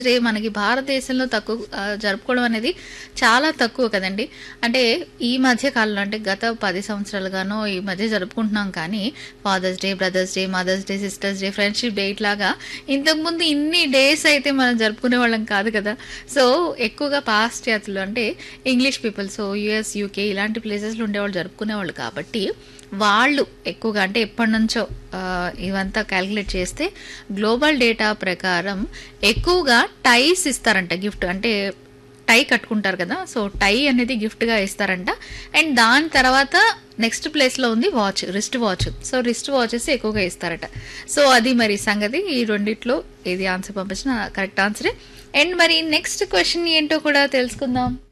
day మనకి భారతదేశంలో తక్కువ ఆ, జరుపుకోవడం అనేది చాలా తక్కువ కదండి అంటే ఈ మధ్య కాలంలో అంటే గత పది సంవత్సరాలుగానో ఈ మధ్య జరుపుకుంటున్నాం కానీ father's day brother's day mother's day sister's day friendship day ఇట్లాగా ఇంతకుముందు ఇన్ని డేస్ అయితే మనం జరుపుకునే వాళ్ళం కాదు కదా సో ఎక్కువగా పాశ్చాత్యులు అంటే English people so US UK ఇలాంటి ప్లేసెస్లో ఉండేవాళ్ళు జరుపుకునేవాళ్ళు కాబట్టి వాళ్ళు ఎక్కువగా అంటే ఎప్పటి నుంచో ఆ, ఇవంతా క్యాలిక్యులేట్ చేస్తే గ్లోబల్ డేటా ప్రకారం ఎక్కువగా టైస్ ఇస్తారంట గిఫ్ట్ అంటే టై కట్టుకుంటారు కదా సో టై అనేది గిఫ్ట్గా ఇస్తారంట అండ్ దాని తర్వాత నెక్స్ట్ ప్లేస్లో ఉంది watch wrist watch so wrist watches ఎక్కువగా ఇస్తారట సో అది మరి సంగతి ఈ రెండిట్లో ఏది ఆన్సర్ పంపించిన కరెక్ట్ ఆన్సరే అండ్ మరి నెక్స్ట్ క్వశ్చన్ ఏంటో కూడా తెలుసుకుందాం